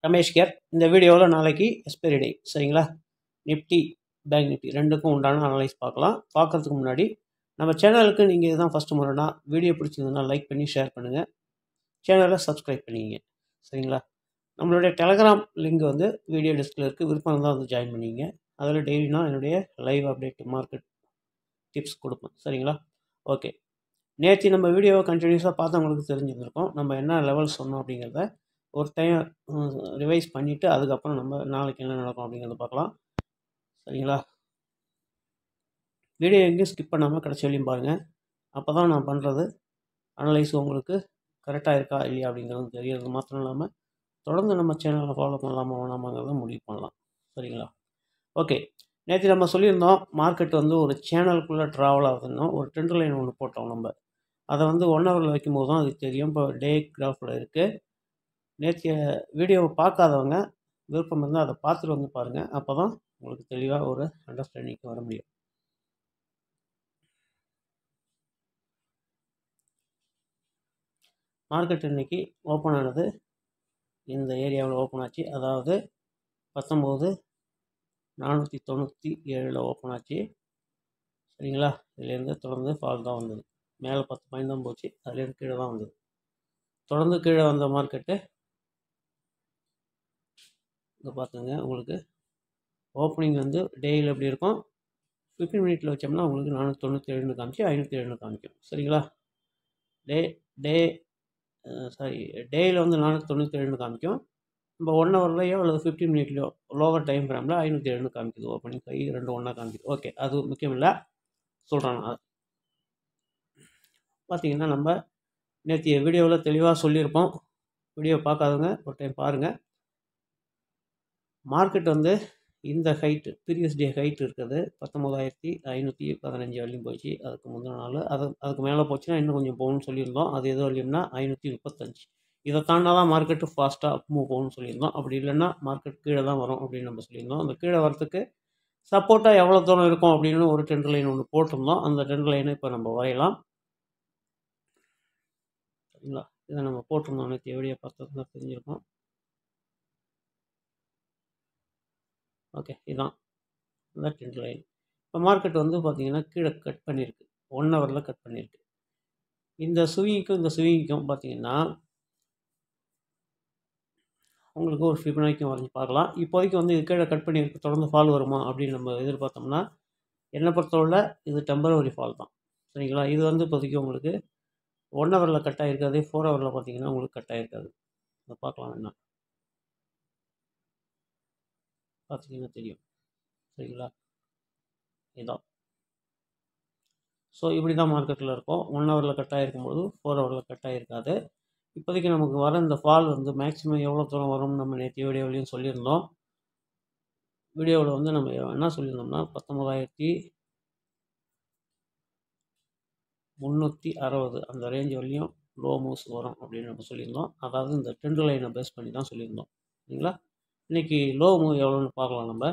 Ramesh care இந்த வீடியோவில் நாளைக்கு எக்ஸ்பைரி டே சரிங்களா நிஃப்டி பேங்க் நிஃப்டி ரெண்டுக்கும் உண்டான அனலைஸ் பார்க்கலாம் பார்க்குறதுக்கு முன்னாடி நம்ம சேனலுக்கு நீங்கள் இதுதான் ஃபஸ்ட்டு முறைனா வீடியோ பிடிச்சிருந்ததுன்னா லைக் பண்ணி ஷேர் பண்ணுங்கள் சேனலை சப்ஸ்கிரைப் பண்ணிங்க சரிங்களா நம்மளுடைய டெலகிராம் லிங்க் வந்து வீடியோ டிஸ்கில் இருக்குது விருப்பம் இருந்தால் வந்து ஜாயின் பண்ணிங்க அதில் டெய்லி நான் என்னுடைய லைவ் அப்டேட் மார்க்கெட் டிப்ஸ் கொடுப்பேன் சரிங்களா ஓகே நேற்று நம்ம வீடியோவை கண்டினியூஸாக பார்த்தவங்களுக்கு தெரிஞ்சிருந்திருக்கோம் நம்ம என்ன லெவல் சொன்னோம் அப்படிங்கிறத ஒரு டைம் ரிவைஸ் பண்ணிவிட்டு அதுக்கப்புறம் நம்ம நாளைக்கு என்ன நடக்கும் அப்படிங்கிறத பார்க்கலாம் சரிங்களா வீடியோ எங்கேயும் ஸ்கிப் பண்ணாமல் கடைசி வரையும் பாருங்கள் அப்போ தான் நான் பண்ணுறது அனலைஸ் உங்களுக்கு கரெக்டாக இருக்கா இல்லையா அப்படிங்கிறது தெரியறது மாத்திரம் இல்லாமல் தொடர்ந்து நம்ம சேனலை ஃபாலோ பண்ணலாமா வேணாமாங்கிறத முடிவு பண்ணலாம் சரிங்களா ஓகே நேற்று நம்ம சொல்லியிருந்தோம் மார்க்கெட் வந்து ஒரு சேனலுக்குள்ளே ட்ராவல் ஆகுதுன்னா ஒரு ட்ரெண்ட் லைன் ஒன்று போட்டோம் நம்ம அதை வந்து ஒன் ஹவரில் வைக்கும்போது தான் அது தெரியும் இப்போ டே கிராஃபில் இருக்குது நேற்றைய வீடியோவை பார்க்காதவங்க விருப்பம் இருந்தால் அதை பார்த்துட்டு வந்து பாருங்கள் அப்போ தான் உங்களுக்கு தெளிவாக ஒரு அண்டர்ஸ்டாண்டிங்க்கு வர முடியும் மார்க்கெட் இன்றைக்கி ஓப்பன் ஆனது இந்த ஏரியாவில் ஓப்பன் ஆச்சு அதாவது பத்தொம்போது நானூற்றி தொண்ணூற்றி ஏழில் ஓப்பன் ஆச்சு சரிங்களா இதுலேருந்து தொடர்ந்து ஃபால் தான் வந்தது மேலே பத்து பாயிண்ட் தான் போச்சு அதுலேருந்து கீழே தான் வந்தது தொடர்ந்து கீழே வந்த மார்க்கெட்டு இங்கே பார்த்துங்க உங்களுக்கு ஓப்பனிங் வந்து டெய்லி எப்படி இருக்கும் ஃபிஃப்டின் மினிட்ல வச்சோம்னா உங்களுக்கு நானூற்றி தொண்ணூற்றி ஏழுன்னு காமிச்சு ஐநூற்றி ஏழுன்னு காமிக்கும் சரிங்களா டே டே சாரி டேயில் வந்து நானூற்றி தொண்ணூற்றி ஏழுன்னு காமிக்கும் நம்ம ஒன் ஹவர்லையோ அல்லது ஃபிஃப்டின் மினிட்லையோ லோவர் டைம் ஃப்ரேமில் ஐநூற்றி ஏழுன்னு காமிக்குது ஓப்பனிங் கை ரெண்டு ஒன்றா காமிக்குது ஓகே அது முக்கியம் இல்லை சொல்கிறேன் நான் பார்த்தீங்கன்னா நம்ம நேற்று வீடியோவில் தெளிவாக சொல்லியிருப்போம் வீடியோ பார்க்காதவங்க ஒரு டைம் பாருங்கள் மார்க்கெட் வந்து இந்த ஹைட்டு ப்ரீவியஸ் டே ஹைட் இருக்குது பத்தொம்போதாயிரத்தி ஐநூற்றி பதினஞ்சு வரையும் போச்சு அதுக்கு முந்தின நாள் அது அதுக்கு மேலே போச்சுன்னா இன்னும் கொஞ்சம் போகணும்னு சொல்லியிருந்தோம் அது எது வரையும்னா ஐநூற்றி முப்பத்தஞ்சு இதை தாண்டா தான் மார்க்கெட்டு ஃபாஸ்ட்டாக மூவ் போகணும்னு சொல்லியிருந்தோம் அப்படி இல்லைன்னா மார்க்கெட் கீழே தான் வரும் அப்படின்னு நம்ம சொல்லியிருந்தோம் அந்த கீழே வரத்துக்கு சப்போர்ட்டாக எவ்வளோ தூரம் இருக்கும் அப்படின்னு ஒரு டென்ட் லைன் ஒன்று போட்டிருந்தோம் அந்த டென்ட் லைனை இப்போ நம்ம வரையலாம் சரிங்களா இதை நம்ம போட்டிருந்தோம் நேற்று வீடியோ பார்த்ததுன்னா தெரிஞ்சிருக்கோம் ஓகே இதுதான் இந்த டென்ட் லைன் இப்போ மார்க்கெட் வந்து பார்த்திங்கன்னா கீழே கட் பண்ணியிருக்கு ஒன் ஹவரில் கட் பண்ணியிருக்கு இந்த ஸ்விங்கிக்கும் இந்த ஸ்விங்கிக்கும் பார்த்திங்கன்னா உங்களுக்கு ஒரு ஃபிபனாக்கும் வரைஞ்சி பார்க்கலாம் இப்போதைக்கு வந்து இது கீழே கட் பண்ணியிருக்கு தொடர்ந்து ஃபால் வருமா அப்படின்னு நம்ம எதிர்பார்த்தோம்னா என்னை பொறுத்தவரை இது டெம்பரவரி ஃபால் தான் சரிங்களா இது வந்து இப்போதைக்கு உங்களுக்கு ஒன் ஹவரில் கட் ஆகிருக்கு அதே ஃபோர் ஹவரில் பார்த்தீங்கன்னா உங்களுக்கு கட் ஆகிருக்காது அதை பார்க்கலாம் என்ன பார்த்தீங்கன்னா தெரியும் சரிங்களா இதான் ஸோ இப்படி தான் மார்க்கெட்டில் இருக்கும் ஒன் ஹவரில் கட் ஆகிருக்கும்போது ஃபோர் ஹவரில் கட் ஆகிருக்காது இப்போதைக்கு நமக்கு வர இந்த ஃபால் வந்து மேக்ஸிமம் எவ்வளோ தூரம் வரும்னு நம்ம நேற்று வீடியோவிலையும் சொல்லியிருந்தோம் வீடியோவில் வந்து நம்ம என்ன சொல்லியிருந்தோம்னா பத்தொம்பதாயிரத்தி முந்நூற்றி அறுபது அந்த ரேஞ்ச் வரலையும் லோ மூவ்ஸ் வரும் அப்படின்னு நம்ம சொல்லியிருந்தோம் அதாவது இந்த ட்ரெண்ட் லைனை பேஸ் பண்ணி தான் சொல்லியிருந்தோம் சரிங்களா இன்றைக்கி லோ மூவ் எவ்வளோன்னு பார்க்கலாம் நம்ம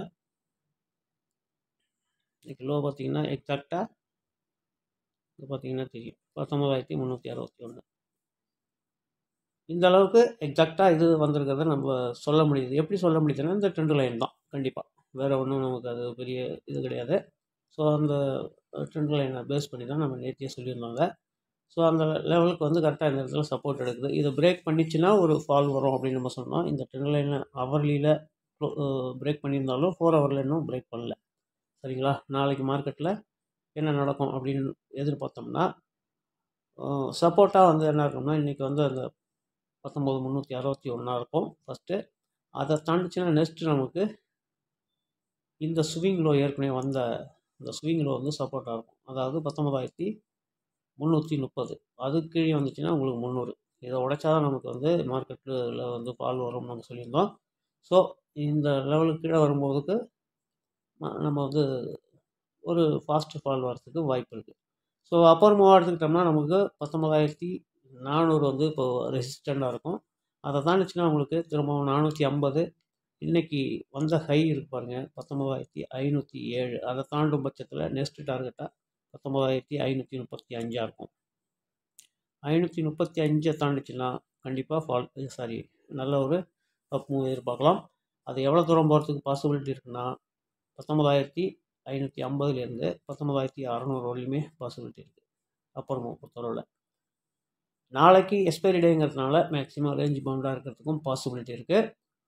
இன்றைக்கி லோ பார்த்திங்கன்னா எக்ஸாக்டாக இது பார்த்திங்கன்னா தெரியும் பத்தொம்பதாயிரத்தி முந்நூற்றி அறுபத்தி ஒன்று இந்த அளவுக்கு எக்ஸாக்டாக இது வந்திருக்கிறத நம்ம சொல்ல முடியுது எப்படி சொல்ல முடியுதுன்னா இந்த ட்ரெண்ட் லைன் தான் கண்டிப்பாக வேறு ஒன்றும் நமக்கு அது பெரிய இது கிடையாது ஸோ அந்த ட்ரெண்ட் லைனை பேஸ் பண்ணி தான் நம்ம நேற்றியே சொல்லியிருந்தாங்க ஸோ அந்த லெவலுக்கு வந்து கரெக்டாக இந்த இடத்துல சப்போர்ட் எடுக்குது இதை பிரேக் பண்ணிச்சுன்னா ஒரு ஃபால் வரும் அப்படின்னு நம்ம சொன்னோம் இந்த ட்ரெண்ட் லைனில் ஹவர்லியில் பிரேக் பண்ணியிருந்தாலும் ஃபோர் ஹவரில் இன்னும் பிரேக் பண்ணல சரிங்களா நாளைக்கு மார்க்கெட்டில் என்ன நடக்கும் அப்படின்னு எதிர்பார்த்தோம்னா சப்போர்ட்டாக வந்து என்ன இருக்கும்னா இன்றைக்கி வந்து அந்த பத்தொம்போது முந்நூற்றி அறுபத்தி ஒன்றா இருக்கும் ஃபஸ்ட்டு அதை தாண்டிச்சுன்னா நெக்ஸ்ட்டு நமக்கு இந்த ஸ்விங் லோ ஏற்கனவே வந்த இந்த ஸ்விங் லோ வந்து சப்போர்ட்டாக இருக்கும் அதாவது பத்தொம்பதாயிரத்தி முந்நூற்றி முப்பது அது கீழே வந்துச்சுன்னா உங்களுக்கு முந்நூறு இதை உடைச்சா தான் நமக்கு வந்து மார்க்கெட்டில் வந்து ஃபால் வரும்னு நம்ம சொல்லியிருந்தோம் ஸோ இந்த லெவலுக்கு கீழே வரும்போதுக்கு நம்ம வந்து ஒரு ஃபாஸ்ட் ஃபால் வரத்துக்கு வாய்ப்பு இருக்குது ஸோ அப்பர் மூவ் எடுத்துக்கிட்டோம்னா நமக்கு பத்தொம்பதாயிரத்தி நானூறு வந்து இப்போ ரெசிஸ்டண்ட்டாக இருக்கும் அதை தாண்டிச்சுன்னா உங்களுக்கு திரும்பவும் நானூற்றி ஐம்பது இன்றைக்கி வந்த ஹை இருக்கு பாருங்கள் பத்தொம்பதாயிரத்தி ஐநூற்றி ஏழு அதை தாண்டும் பட்சத்தில் நெக்ஸ்ட் டார்கெட்டாக பத்தொம்பதாயிரத்தி ஐநூற்றி முப்பத்தி அஞ்சாக இருக்கும் ஐநூற்றி முப்பத்தி அஞ்சை தாண்டிச்சுன்னா கண்டிப்பாக ஃபால் சாரி நல்ல ஒரு அப் மூவ் எதிர்பார்க்கலாம் அது எவ்வளோ தூரம் போகிறதுக்கு பாசிபிலிட்டி இருக்குன்னா பத்தொம்பதாயிரத்தி ஐநூற்றி ஐம்பதுலேருந்து பத்தொம்பதாயிரத்தி அறநூறு வரலையுமே பாசிபிலிட்டி இருக்குது அப்பர் மூவ் பொறுத்தளவில் நாளைக்கு எக்ஸ்பைரி டேங்கிறதுனால மேக்ஸிமம் ரேஞ்ச் பவுண்டாக இருக்கிறதுக்கும் பாசிபிலிட்டி இருக்குது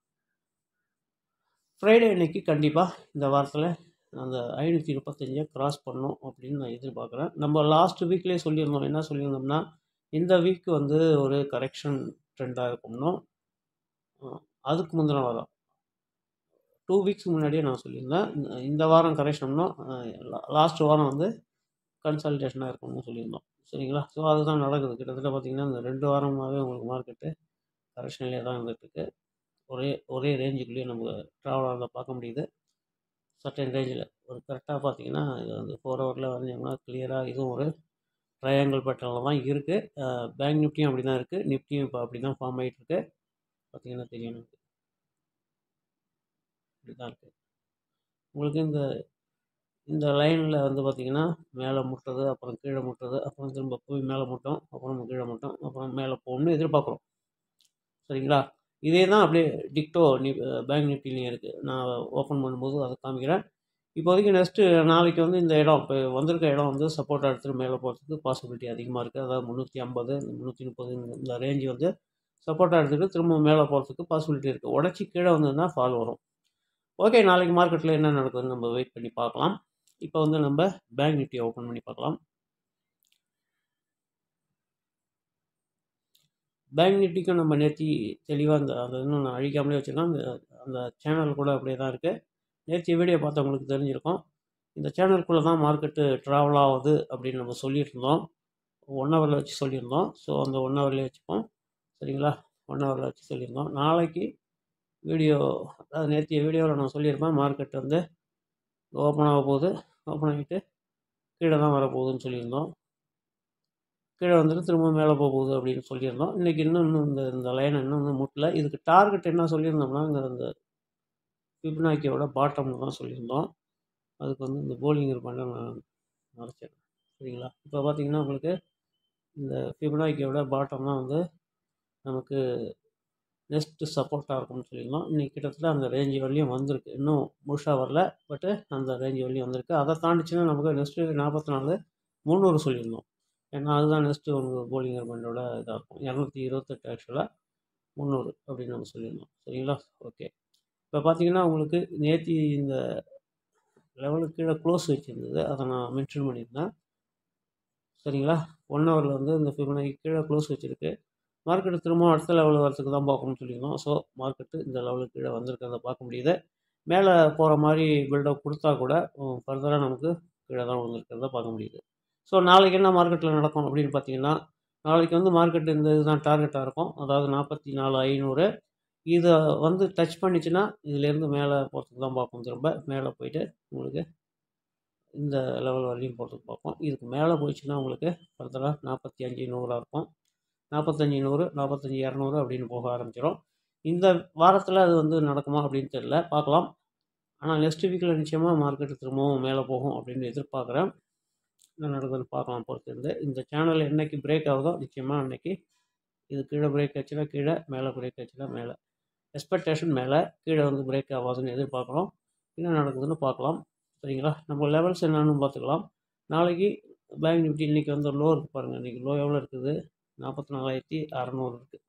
ஃப்ரைடே அன்னைக்கு கண்டிப்பாக இந்த வாரத்தில் அந்த ஐநூற்றி முப்பத்தஞ்சை கிராஸ் பண்ணும் அப்படின்னு நான் எதிர்பார்க்குறேன் நம்ம லாஸ்ட் வீக்லேயே சொல்லியிருந்தோம் என்ன சொல்லியிருந்தோம்னா இந்த வீக் வந்து ஒரு கரெக்ஷன் ட்ரெண்டாக இருக்கும்னோம் அதுக்கு முந்தின வாரம் டூ வீக்ஸ் முன்னாடியே நான் சொல்லியிருந்தேன் இந்த- இந்த வாரம் கரெக்ஷன்னா லாஸ்ட் வாரம் வந்து கன்சல்டேஷனாக இருக்கும்னு சொல்லியிருந்தோம் சரிங்களா ஸோ அதுதான் நடக்குது கிட்டத்தட்ட பார்த்தீங்கன்னா இந்த ரெண்டு வாரமாகவே உங்களுக்கு மார்க்கெட்டு கரெக்ஷன்லேயே தான் இருந்துகிட்ருக்கு ஒரே ஒரே ரேஞ்சுக்குள்ளேயே நம்ம ட்ராவல் ஆகிறத பார்க்க முடியுது சர்டன் ரேஞ்சில் ஒரு கரெக்டாக பார்த்தீங்கன்னா இது வந்து ஃபோர் ஹவரில் வரைஞ்சோம்னா கிளியராக இதுவும் ஒரு ட்ரையாங்கிள் பேட்டர்னில் தான் இருக்குது பேங்க் நிஃப்டியும் அப்படி தான் இருக்குது நிஃப்டியும் இப்போ அப்படி தான் ஃபார்ம் ஆகிட்டு இருக்கு பார்த்தீங்கன்னா தெரியும் எனக்கு இப்படி தான் இருக்குது உங்களுக்கு இந்த இந்த லைனில் வந்து பார்த்தீங்கன்னா மேலே முட்டுறது அப்புறம் கீழே முட்டுறது அப்புறம் திரும்ப போய் மேலே முட்டும் அப்புறம் கீழே முட்டும் அப்புறம் மேலே போகணும்னு எதிர்பார்க்குறோம் சரிங்களா இதே தான் அப்படியே டிக்டோ நி பேங்க் நிஃப்டிலையும் இருக்குது நான் ஓப்பன் பண்ணும்போது அதை காமிக்கிறேன் இப்போதைக்கு நெக்ஸ்ட்டு நாளைக்கு வந்து இந்த இடம் இப்போ வந்திருக்க இடம் வந்து சப்போர்ட் எடுத்துகிட்டு மேலே போகிறதுக்கு பாசிபிலிட்டி அதிகமாக இருக்குது அதாவது முந்நூற்றி ஐம்பது முந்நூற்றி முப்பது இந்த ரேஞ்சு வந்து சப்போர்ட்டாக எடுத்துகிட்டு திரும்ப மேலே போகிறதுக்கு பாசிபிலிட்டி இருக்குது உடச்சி கீழே வந்ததுன்னா ஃபால் வரும் ஓகே நாளைக்கு மார்க்கெட்டில் என்ன நடக்குதுன்னு நம்ம வெயிட் பண்ணி பார்க்கலாம் இப்போ வந்து நம்ம பேங்க் நிஃப்டியை ஓப்பன் பண்ணி பார்க்கலாம் பேங்க் நிஃப்டிக்கும் நம்ம நேர்த்தி தெளிவாக அந்த அதை இன்னும் நான் அழிக்காமலே வச்சுருக்கேன் அந்த அந்த சேனல் கூட அப்படியே தான் இருக்குது நேற்று வீடியோ பார்த்தவங்களுக்கு தெரிஞ்சிருக்கும் இந்த சேனலுக்குள்ளே தான் மார்க்கெட்டு ட்ராவல் ஆகுது அப்படின்னு நம்ம சொல்லிட்டு இருந்தோம் ஒன் ஹவரில் வச்சு சொல்லியிருந்தோம் ஸோ அந்த ஒன் ஹவர்லேயே வச்சுப்போம் சரிங்களா ஒன் ஹவரில் வச்சு சொல்லியிருந்தோம் நாளைக்கு வீடியோ அதாவது நேற்றைய வீடியோவில் நான் சொல்லியிருப்பேன் மார்க்கெட் வந்து ஓப்பன் ஆக போகுது ஓப்பன் ஆகிட்டு கீழே தான் வரப்போகுதுன்னு சொல்லியிருந்தோம் கீழே வந்துட்டு திரும்ப மேலே போக போகுது அப்படின்னு சொல்லியிருந்தோம் இன்றைக்கி இன்னும் இன்னும் இந்த இந்த லைனை இன்னும் இன்னும் முட்டல இதுக்கு டார்கெட் என்ன சொல்லியிருந்தோம்னா இங்கே இந்த ஃபிப்னாக்கியோட பாட்டம்னு தான் சொல்லியிருந்தோம் அதுக்கு வந்து இந்த போலிங் இருப்பாண்ட நான் மறைச்சேன் சரிங்களா இப்போ பார்த்தீங்கன்னா உங்களுக்கு இந்த ஃபிப்னாக்கியோட பாட்டம் தான் வந்து நமக்கு நெக்ஸ்ட்டு சப்போர்ட்டாக இருக்கும்னு சொல்லியிருந்தோம் இன்றைக்கி கிட்டத்தட்ட அந்த ரேஞ்சு வரலையும் வந்திருக்கு இன்னும் முழுசாக வரல பட்டு அந்த ரேஞ்சு வரலையும் வந்திருக்கு அதை தாண்டிச்சுன்னா நமக்கு நெக்ஸ்ட்டு நாற்பத்தி நாலு முந்நூறு சொல்லியிருந்தோம் ஏன்னா அதுதான் நெக்ஸ்ட்டு உங்களுக்கு போலிங் அர்பண்டோட இதாக இருக்கும் இரநூத்தி இருபத்தெட்டு ஆக்சுவலாக முந்நூறு அப்படின்னு நம்ம சொல்லியிருந்தோம் சரிங்களா ஓகே இப்போ பார்த்தீங்கன்னா உங்களுக்கு நேற்று இந்த லெவலுக்கு கீழே க்ளோஸ் வச்சுருந்தது அதை நான் மென்ஷன் பண்ணியிருந்தேன் சரிங்களா ஒன் ஹவரில் வந்து இந்த ஃபிப்ரவரி கீழே க்ளோஸ் வச்சுருக்கு மார்க்கெட்டு திரும்ப அடுத்த லெவல் வரத்துக்கு தான் பார்க்கணும்னு சொல்லியிருந்தோம் ஸோ மார்க்கெட்டு இந்த லெவலுக்கு கீழே வந்திருக்கிறத பார்க்க முடியுது மேலே போகிற மாதிரி பில்டப் கொடுத்தா கூட ஃபர்தராக நமக்கு கீழே தான் வந்திருக்கிறத பார்க்க முடியுது ஸோ நாளைக்கு என்ன மார்க்கெட்டில் நடக்கும் அப்படின்னு பார்த்தீங்கன்னா நாளைக்கு வந்து மார்க்கெட் இந்த இதுதான் டார்கெட்டாக இருக்கும் அதாவது நாற்பத்தி நாலு ஐநூறு இதை வந்து டச் பண்ணிச்சுன்னா இதுலேருந்து மேலே போகிறதுக்கு தான் பார்ப்போம் திரும்ப மேலே போயிட்டு உங்களுக்கு இந்த லெவல் வரையும் போகிறதுக்கு பார்ப்போம் இதுக்கு மேலே போயிடுச்சுன்னா உங்களுக்கு ஃபர்தராக நாற்பத்தி அஞ்சு நூறாக இருக்கும் நாற்பத்தஞ்சி நூறு நாற்பத்தஞ்சி இரநூறு அப்படின்னு போக ஆரம்பிச்சிடும் இந்த வாரத்தில் அது வந்து நடக்குமா அப்படின்னு தெரியல பார்க்கலாம் ஆனால் நெக்ஸ்ட் வீக்கில் நிச்சயமாக மார்க்கெட்டு திரும்பவும் மேலே போகும் அப்படின்னு எதிர்பார்க்குறேன் என்ன நடக்குதுன்னு பார்க்கலாம் பொறுத்திருந்து இந்த சேனல் என்னைக்கு பிரேக் ஆகுதோ நிச்சயமாக அன்னைக்கு இது கீழே பிரேக் ஆச்சுன்னா கீழே மேலே பிரேக் ஆச்சுன்னா மேலே எக்ஸ்பெக்டேஷன் மேலே கீழே வந்து பிரேக் ஆகாதுன்னு எதிர்பார்க்குறோம் என்ன நடக்குதுன்னு பார்க்கலாம் சரிங்களா நம்ம லெவல்ஸ் என்னன்னு பார்த்துக்கலாம் நாளைக்கு பேங்க் நிஃப்டி இன்றைக்கி வந்து லோ இருக்குது பாருங்கள் இன்றைக்கி லோ எவ்வளோ இருக்குது நாற்பத்தி நாலாயிரத்தி அறநூறு இருக்குது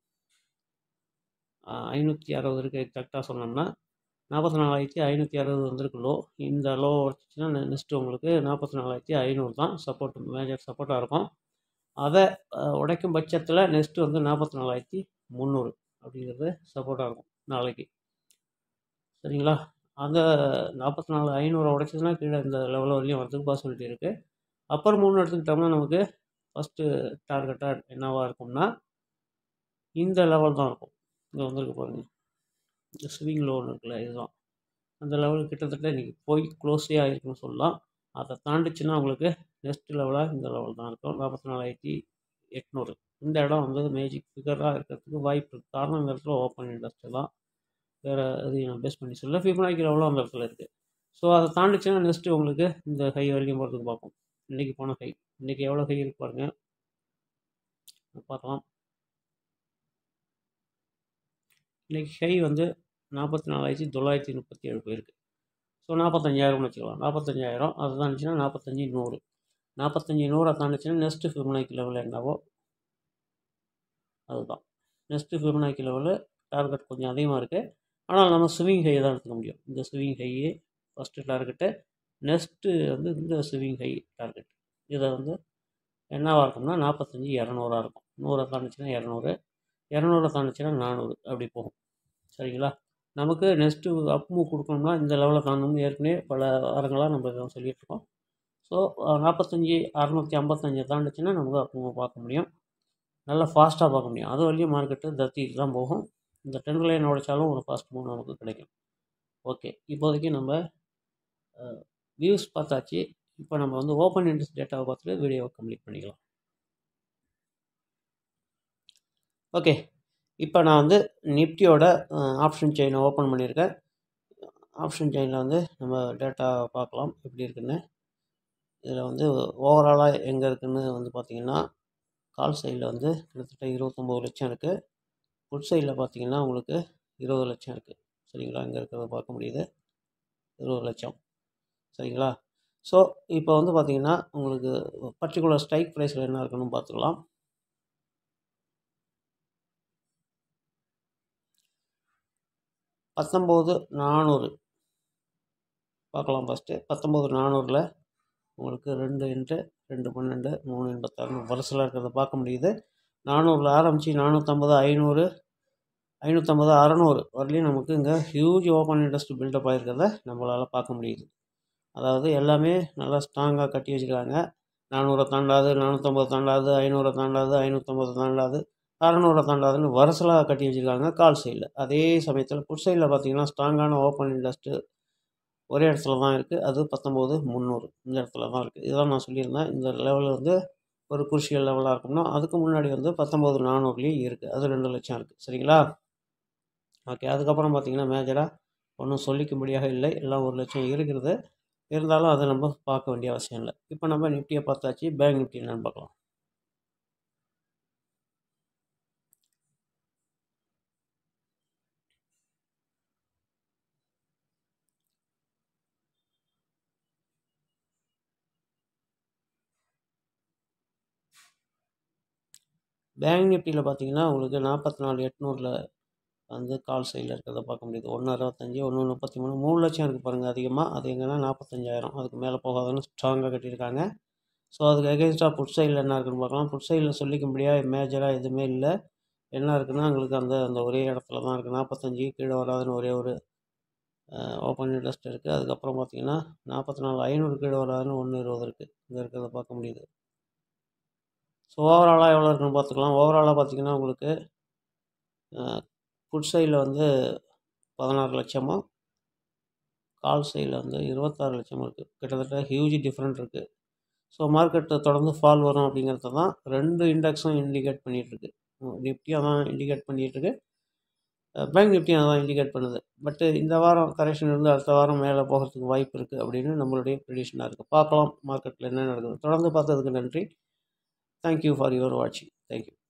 ஐநூற்றி அறுபது இருக்குது எக்ஸாக்டாக சொன்னோம்னா நாற்பத்தி நாலாயிரத்தி ஐநூற்றி அறுபது வந்திருக்கு லோ இந்த லோ வச்சுன்னா நெக்ஸ்ட்டு உங்களுக்கு நாற்பத்தி நாலாயிரத்தி ஐநூறு தான் சப்போர்ட் மேஜர் சப்போர்ட்டாக இருக்கும் அதை உடைக்கும் பட்சத்தில் நெக்ஸ்ட்டு வந்து நாற்பத்தி நாலாயிரத்தி முந்நூறு அப்படிங்கிறது சப்போர்ட்டாக இருக்கும் நாளைக்கு சரிங்களா அந்த நாற்பத்தி நாலு ஐநூறு உடைச்சதுன்னா கீழே இந்த லெவல் வரையும் வரதுக்கு பாசிபிலிட்டி இருக்குது அப்பர் மூணு எடுத்துக்கிட்டோம்னா நமக்கு ஃபஸ்ட்டு டார்கெட்டாக என்னவாக இருக்கும்னா இந்த லெவல் தான் இருக்கும் இங்கே வந்திருக்கு பாருங்கள் இந்த ஸ்விங் லோன் இருக்குல்ல இதுதான் அந்த லெவல் கிட்டத்தட்ட இன்றைக்கி போய் க்ளோஸே ஆகிருக்குன்னு சொல்லலாம் அதை தாண்டிச்சுன்னா உங்களுக்கு நெக்ஸ்ட் லெவலாக இந்த லெவல் தான் இருக்கும் நாற்பத்தி நாலாயிரத்தி எட்நூறு இந்த இடம் வந்து மேஜிக் ஃபிகராக இருக்கிறதுக்கு வாய்ப்பு இருக்குது காரணம் இந்த இடத்துல ஓப்பன் இண்டஸ்ட்ரி தான் வேறு எதையும் நான் பேஸ் பண்ணி சொல்ல ஃபிபனாக்கி லெவலும் அந்த இடத்துல இருக்குது ஸோ அதை தாண்டிச்சுன்னா நெக்ஸ்ட்டு உங்களுக்கு இந்த ஹை வரைக்கும் போகிறதுக்கு பார்ப்போம் இன்றைக்கி போன ஹை இன்றைக்கி எவ்வளோ ஹை இருக்கு பாருங்கள் பார்க்கலாம் இன்றைக்கி ஹை வந்து நாற்பத்தி நாலாயிரத்தி தொள்ளாயிரத்தி முப்பத்தி ஏழு போயிருக்கு ஸோ நாற்பத்தஞ்சாயிரம்னு வச்சுக்கலாம் நாற்பத்தஞ்சாயிரம் அது தாண்டிச்சுன்னா நாற்பத்தஞ்சி நூறு நாற்பத்தஞ்சி நூறை தாண்டிச்சுன்னா நெக்ஸ்ட்டு ஃபிப்னாக்கி லெவல் என்னவோ அதுதான் நெக்ஸ்ட்டு ஃபிப்னாக்கி லெவலு டார்கெட் கொஞ்சம் அதிகமாக இருக்குது ஆனால் நம்ம ஸ்விங் ஹை தான் எடுத்துக்க முடியும் இந்த ஸ்விங் ஹையே ஃபஸ்ட்டு டார்கெட்டு நெக்ஸ்ட்டு வந்து இந்த ஸ்விங் ஹை டார்கெட் இதை வந்து என்னவாக இருக்கும்னா நாற்பத்தஞ்சி இரநூறா இருக்கும் நூறை தாண்டிச்சுன்னா இரநூறு இரநூறை தாண்டிச்சுன்னா நானூறு அப்படி போகும் சரிங்களா நமக்கு நெக்ஸ்ட்டு அப் மூவ் கொடுக்கணும்னா இந்த லெவலில் தாண்டணும்னு ஏற்கனவே பல வாரங்களாக நம்ம இதை சொல்லிகிட்ருக்கோம் ஸோ நாற்பத்தஞ்சி அறநூற்றி ஐம்பத்தஞ்சை தாண்டிச்சுன்னா நமக்கு அப் மூவ் பார்க்க முடியும் நல்லா ஃபாஸ்ட்டாக பார்க்க முடியும் அது வரையும் மார்க்கெட்டு தத்திட்டு தான் போகும் இந்த ட்ரெண்ட் லைன் உடைச்சாலும் ஒரு ஃபாஸ்ட் மூவ் நமக்கு கிடைக்கும் ஓகே இப்போதைக்கு நம்ம வியூஸ் பார்த்தாச்சு இப்போ நம்ம வந்து ஓப்பன் இன்ட்ரெஸ்ட் டேட்டாவை பார்த்துட்டு வீடியோவை கம்ப்ளீட் பண்ணிக்கலாம் ஓகே இப்போ நான் வந்து நிஃப்டியோட ஆப்ஷன் செயினை ஓப்பன் பண்ணியிருக்கேன் ஆப்ஷன் செயினில் வந்து நம்ம டேட்டா பார்க்கலாம் எப்படி இருக்குன்னு இதில் வந்து ஓவராலாக எங்கே இருக்குதுன்னு வந்து பார்த்திங்கன்னா கால் சைடில் வந்து கிட்டத்தட்ட இருபத்தொம்போது லட்சம் இருக்குது புட் சைடில் பார்த்தீங்கன்னா உங்களுக்கு இருபது லட்சம் இருக்குது சரிங்களா இங்கே இருக்கிறத பார்க்க முடியுது இருபது லட்சம் சரிங்களா ஸோ இப்போ வந்து பார்த்திங்கன்னா உங்களுக்கு பர்டிகுலர் ஸ்ட்ரைக் ப்ரைஸில் என்ன இருக்குன்னு பார்த்துக்கலாம் பத்தொம்போது நானூறு பார்க்கலாம் ஃபஸ்ட்டு பத்தொம்போது நானூறில் உங்களுக்கு ரெண்டு இன்ட்டு ரெண்டு பன்னெண்டு மூணு எண்பத்தாறு வருஷத்தில் இருக்கிறத பார்க்க முடியுது நானூறில் ஆரம்பித்து நானூற்றம்பது ஐநூறு ஐநூற்றம்பது அறநூறு வரலையும் நமக்கு இங்கே ஹியூஜ் ஓப்பன் இன்ட்ரெஸ்ட் பில்டப் ஆகிருக்கிறத நம்மளால் பார்க்க முடியுது அதாவது எல்லாமே நல்லா ஸ்ட்ராங்காக கட்டி வச்சுருக்காங்க நானூறை தாண்டாது நானூற்றம்பது தாண்டாது ஐநூறை தாண்டாது ஐநூற்றம்பது தாண்டாது அறநூறை தாண்டாதுன்னு வருசலாக கட்டி வச்சுருக்காங்க கால் சைடில் அதே சமயத்தில் புட் சைடில் பார்த்தீங்கன்னா ஸ்ட்ராங்கான ஓப்பன் இன்ட்ரெஸ்ட்டு ஒரே இடத்துல தான் இருக்குது அது பத்தொம்போது முந்நூறு இந்த இடத்துல தான் இருக்குது இதுதான் நான் சொல்லியிருந்தேன் இந்த லெவலில் வந்து ஒரு குருஷியல் லெவலாக இருக்கும்னா அதுக்கு முன்னாடி வந்து பத்தொம்போது நானூறுலேயும் இருக்குது அது ரெண்டு லட்சம் இருக்குது சரிங்களா ஓகே அதுக்கப்புறம் பார்த்தீங்கன்னா மேஜராக ஒன்றும் சொல்லிக்கும்படியாக இல்லை எல்லாம் ஒரு லட்சம் இருக்கிறது இருந்தாலும் அதை நம்ம பார்க்க வேண்டிய அவசியம் இல்லை இப்போ நம்ம நிஃப்டியை பார்த்தாச்சு பேங்க் நிஃப்டி என்னன்னு பார்க்கலாம் பேங்க் நிஃப்டியில் பார்த்தீங்கன்னா உங்களுக்கு நாற்பத்தி நாலு எட்நூறில் வந்து கால் சைடில் இருக்கிறத பார்க்க முடியுது ஒன்று அறுபத்தஞ்சி ஒன்று முப்பத்தி மூணு மூணு லட்சம் இருக்குது பாருங்கள் அதிகமாக அது எங்கன்னா நாற்பத்தஞ்சாயிரம் அதுக்கு மேலே போகாதுன்னு ஸ்ட்ராங்காக கட்டியிருக்காங்க ஸோ அதுக்கு எகென்ஸ்டாக புட் சைடில் என்ன இருக்குன்னு பார்க்கலாம் புட் சைடில் சொல்லிக்க முடியாது மேஜராக எதுவுமே இல்லை என்ன இருக்குன்னா எங்களுக்கு அந்த அந்த ஒரே இடத்துல தான் இருக்குது நாற்பத்தஞ்சி கீழே வராதுன்னு ஒரே ஒரு ஓப்பன் இன்ட்ரெஸ்ட் இருக்குது அதுக்கப்புறம் பார்த்தீங்கன்னா நாற்பத்தி நாலு ஐநூறு கீழே வராதுன்னு ஒன்று இருபது இருக்குது இங்கே இருக்கிறத பார்க்க முடியுது ஸோ ஓவராலாக எவ்வளோ இருக்குன்னு பார்த்துக்கலாம் ஓவராலாக பார்த்தீங்கன்னா உங்களுக்கு ஃபுட் சைடில் வந்து பதினாறு லட்சமும் கால் சைடில் வந்து இருபத்தாறு லட்சமும் இருக்குது கிட்டத்தட்ட ஹியூஜ் டிஃப்ரெண்ட் இருக்குது ஸோ மார்க்கெட்டு தொடர்ந்து ஃபால் வரும் அப்படிங்கிறத தான் ரெண்டு இண்டெக்ஸும் இண்டிகேட் பண்ணிகிட்ருக்கு நிஃப்டியும் தான் இண்டிகேட் பண்ணிகிட்ருக்கு பேங்க் நிஃப்டியும் அதான் இண்டிகேட் பண்ணுது பட்டு இந்த வாரம் கரெக்ஷன் இருந்து அடுத்த வாரம் மேலே போகிறதுக்கு வாய்ப்பு இருக்குது அப்படின்னு நம்மளுடைய ப்ரிடிஷனாக இருக்குது பார்க்கலாம் மார்க்கெட்டில் என்ன நடக்குது தொடர்ந்து பார்த்ததுக்கு நன்றி தேங்க்யூ ஃபார் யுவர் வாட்சிங் தேங்க்யூ